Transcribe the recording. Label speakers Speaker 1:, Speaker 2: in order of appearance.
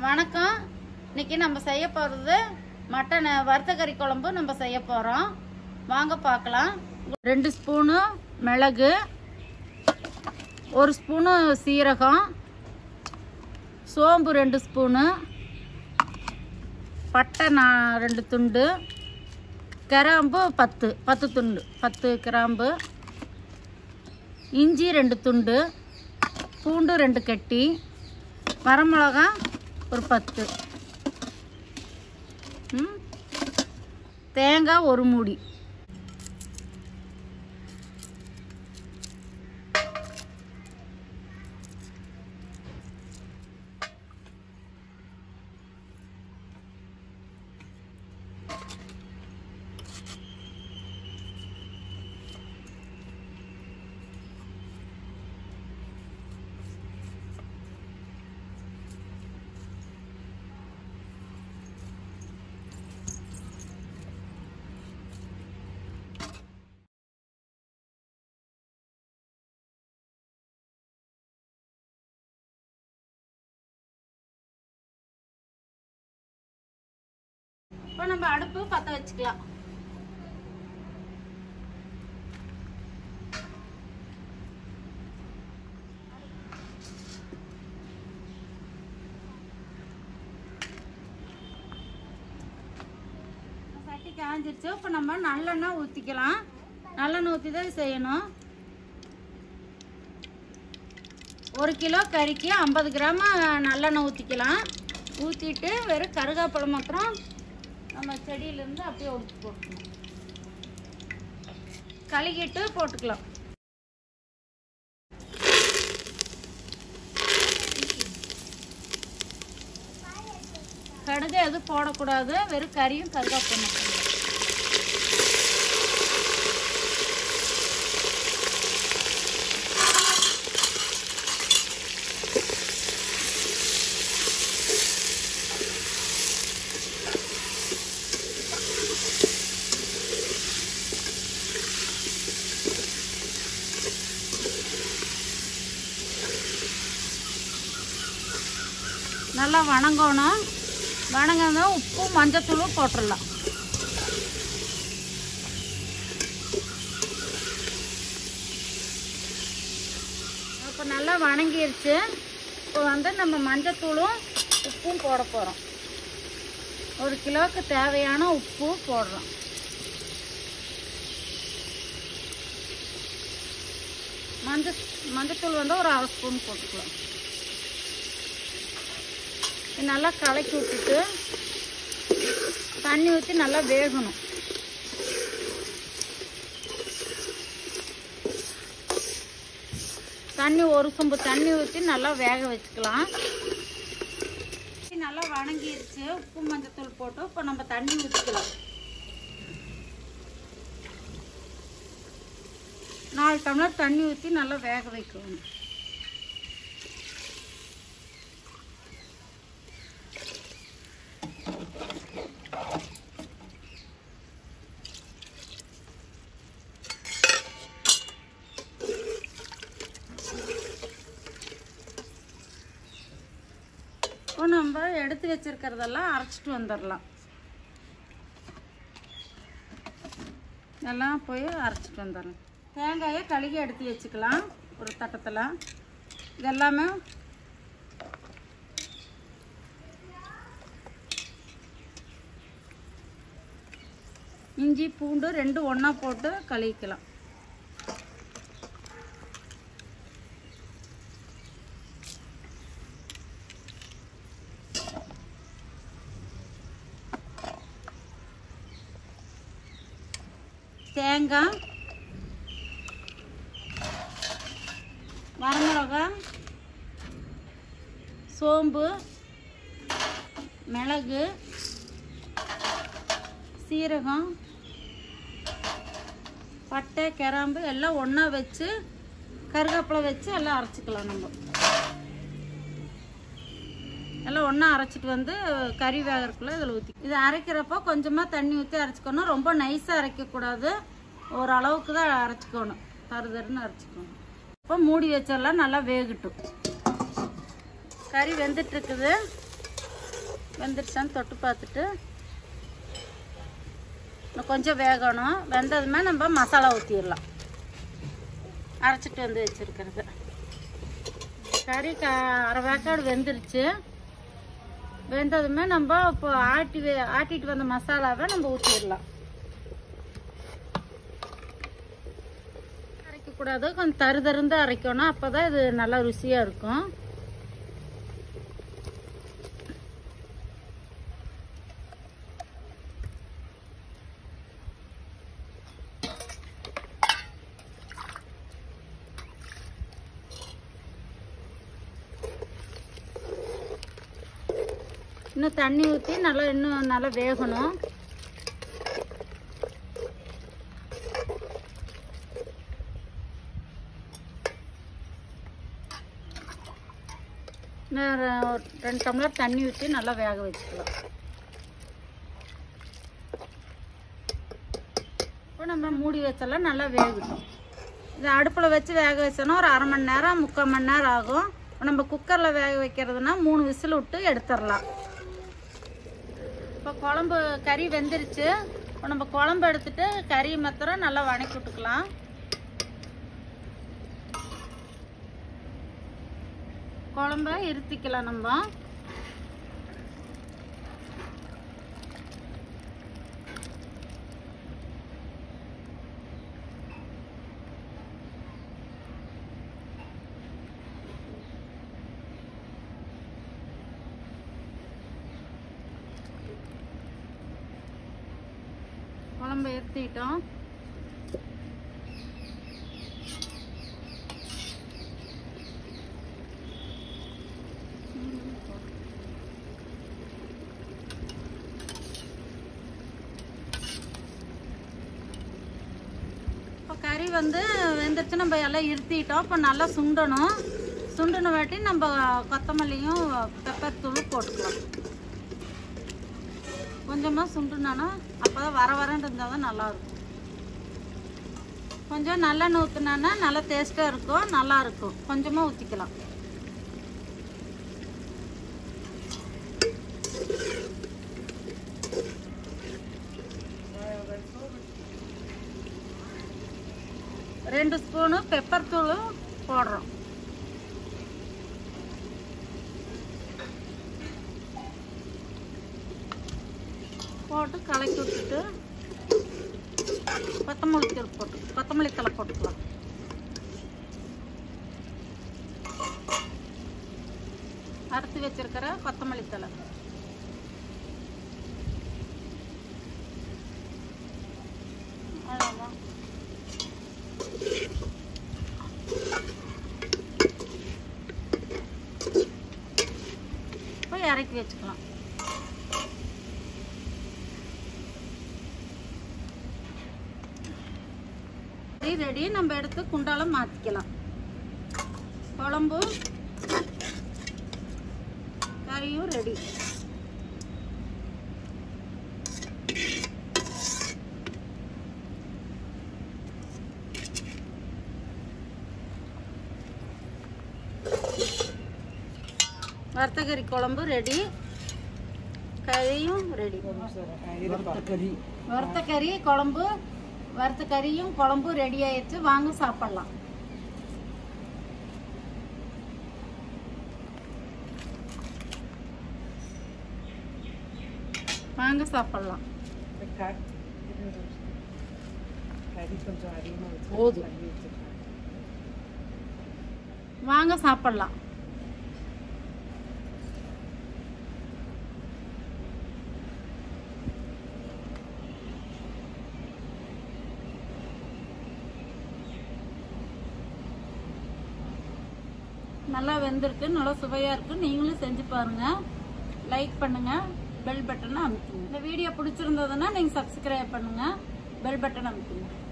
Speaker 1: வணக்கம் இன்னைக்கு நம்ம செய்ய போகிறது மட்டன் வறுத்த கறி குழம்பு நம்ம செய்ய போகிறோம் வாங்க பார்க்கலாம் ரெண்டு ஸ்பூனு மிளகு ஒரு ஸ்பூனு சீரகம் சோம்பு ரெண்டு ஸ்பூனு பட்டை நான் ரெண்டு துண்டு கிராம்பு பத்து பத்து துண்டு பத்து கிராம்பு இஞ்சி ரெண்டு துண்டு பூண்டு ரெண்டு கட்டி வரமிளகா ஒரு பத்து ம் தேங்காய் ஒரு மூடி இப்போ நம்ம அடுப்பு பற்ற வச்சுக்கலாம் சட்டி காஞ்சிருச்சு இப்போ நம்ம நல்லெண்ணெய் ஊற்றிக்கலாம் நல்லெண்ணெய் ஊற்றி தான் செய்யணும் ஒரு கிலோ கறிக்கு ஐம்பது கிராம் நல்லெண்ணெய் ஊற்றிக்கலாம் ஊற்றிட்டு வெறும் கருகாப்பழை மாத்திரம் நம்ம செடியிலேருந்து அப்படியே ஒடிச்சு போட்டுக்கணும் கழுகிட்டு போட்டுக்கலாம் கடுகு எதுவும் போடக்கூடாது வெறும் கறியும் கருகாப்பழை மட்டும் நல்லா வணங்கணும் வணங்கணும் உப்பு மஞ்சத்தூளும் போட்டுடலாம் இப்போ நல்லா வணங்கிருச்சு இப்போ வந்து நம்ம மஞ்சத்தூளும் உப்பும் போட போகிறோம் ஒரு கிலோவுக்கு தேவையான உப்பு போடுறோம் மஞ்சள் மஞ்சத்தூள் வந்து ஒரு அரை ஸ்பூன் போட்டுக்கலாம் இது நல்லா கலக்கி விட்டுட்டு தண்ணி ஊற்றி நல்லா வேகணும் தண்ணி ஒரு சொம்பு தண்ணி ஊற்றி நல்லா வேக வச்சுக்கலாம் நல்லா வணங்கிருச்சு உப்பு மஞ்சத்தூள் போட்டு இப்போ நம்ம தண்ணி ஊற்றிக்கலாம் நாலு டம்ளர் தண்ணி ஊற்றி நல்லா வேக வைக்கணும் இப்போ நம்ம எடுத்து வச்சிருக்கிறதெல்லாம் அரைச்சிட்டு வந்துடலாம் எல்லாம் போய் அரைச்சிட்டு வந்துடலாம் தேங்காயை கழுகி எடுத்து வச்சுக்கலாம் ஒரு தட்டத்தில் இதெல்லாமே இஞ்சி பூண்டு ரெண்டு ஒன்றா போட்டு கழுவிக்கலாம் தேங்காய் வரமிளகா சோம்பு மிளகு சீரகம் பட்டை கிராம்பு எல்லாம் ஒன்றா வச்சு கருவேப்பிலை வச்சு எல்லாம் அரைச்சிக்கலாம் நம்ம எல்லாம் ஒன்றா அரைச்சிட்டு வந்து கறி வேகறதுக்குள்ள இதில் ஊற்றி இது அரைக்கிறப்போ கொஞ்சமாக தண்ணி ஊற்றி அரைச்சிக்கணும் ரொம்ப நைஸாக அரைக்கக்கூடாது ஒரு அளவுக்கு தான் அரைச்சிக்கணும் தரு தருன்னு அரைச்சிக்கணும் இப்போ மூடி வச்சிடலாம் நல்லா வேகட்டும் கறி வெந்துட்டு இருக்குது வெந்துருச்சான்னு தொட்டு பார்த்துட்டு இன்னும் கொஞ்சம் வேகணும் வெந்ததுமே நம்ம மசாலா ஊற்றிடலாம் அரைச்சிட்டு வந்து வச்சுருக்கிறது கறி க அரை வேக்காடு வெந்துருச்சு வெந்ததுமே நம்ம இப்போ ஆட்டி வே- ஆட்டிட்டு வந்த மசாலாவை நம்ம ஊற்றிடலாம் அரைக்கக்கூடாது கொஞ்சம் தரு தருந்து அரைக்கணும் அப்போ தான் இது நல்லா ருசியாக இருக்கும் இன்னும் தண்ணி ஊற்றி நல்லா இன்னும் நல்லா வேகணும் இன்னும் ரெ- ஒரு ரெண்டு டம்ளர் தண்ணி ஊற்றி நல்லா வேக வச்சுக்கலாம் இப்போ நம்ம மூடி வச்செல்லாம் நல்லா வேகட்டும் இது அடுப்பில் வச்சு வேக வச்சோன்னா ஒரு அரை மணி நேரம் முக்கால் மணி நேரம் ஆகும் இப்போ நம்ம குக்கரில் வேக வைக்கிறதுனா மூணு விசில் விட்டு எடுத்துடலாம் இப்போ குழம்பு கறி வெந்துருச்சு இப்போ நம்ம குழம்பு எடுத்துட்டு கறி மாத்திரம் நல்லா வணக்கி விட்டுக்கலாம் குழம்ப இருத்திக்கலாம் நம்ம குழம்பு எடுத்துக்கிட்டோம் இப்போ கறி வந்து வெந்துருச்சு நம்ம எல்லாம் இருத்திட்டோம் இப்போ நல்லா சுண்டணும் சுண்டின வாட்டி நம்ம கொத்தமல்லியும் பெப்பர் தூளும் போட்டுக்கலாம் கொஞ்சமாக சுண்டுனானா அப்போ தான் வர வரன்னு இருந்தால் தான் நல்லாயிருக்கும் கொஞ்சம் நல்லெண்ணெய் ஊற்றுனானா நல்லா டேஸ்ட்டாக இருக்கும் நல்லா இருக்கும் கொஞ்சமாக ஊற்றிக்கலாம் ரெண்டு ஸ்பூனு பெப்பர் தூள் போடுறோம் போட்டு கலக்கி விட்டுட்டு கொத்தமல்லி தூள் போட்டு கொத்தமல்லி தலை போட்டுக்கலாம் அறுத்து வச்சிருக்கிற கொத்தமல்லி தலை அவ்வளோதான் இப்போ இறக்கி வச்சுக்கலாம் கறி ரெடி நம்ம எடுத்து குண்டால மாற்றிக்கலாம் குழம்பு கறியும் ரெடி வறுத்தக்கறி குழம்பு ரெடி கறியும் ரெடி வறுத்த கறி குழம்பு வறுத்த கறியும் குழம்பும் ரெடி ஆயிடுச்சு வாங்க சாப்பிடலாம் வாங்க சாப்பிடலாம் போதும் வாங்க சாப்பிடலாம் நல்லா வெந்திருக்கு நல்லா சுவையாக இருக்கு நீங்களும் செஞ்சு பாருங்க லைக் பண்ணுங்க பெல் பட்டனை அமுத்துங்க இந்த வீடியோ பிடிச்சிருந்ததுன்னா நீங்கள் சப்ஸ்கிரைப் பண்ணுங்க பெல் பட்டன் அமுத்துங்க